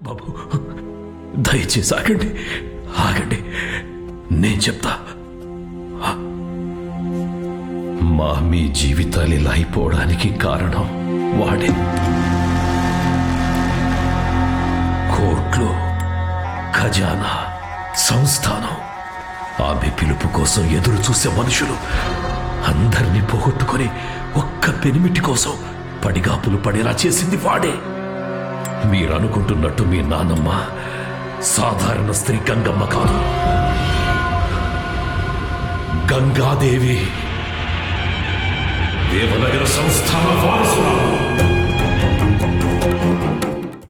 బాబు దయచేసి ఆగండి ఆగండి నేను చెప్తా మా మీ జీవితాలు ఇలా అయిపోవడానికి కారణం వాడే కోర్టులు ఖజానా సంస్థానం ఆమె పిలుపు కోసం ఎదురు చూసే మనుషులు అందరినీ పోగొట్టుకొని ఒక్క పెనిమిటి కోసం పడిగాపులు పడేలా చేసింది వాడే మీరు అనుకుంటున్నట్టు మీ నాన్నమ్మ సాధారణ స్త్రీ గంగమ్మ కాదు గంగాదేవి దేవనగర సంస్థాన వారసురాలు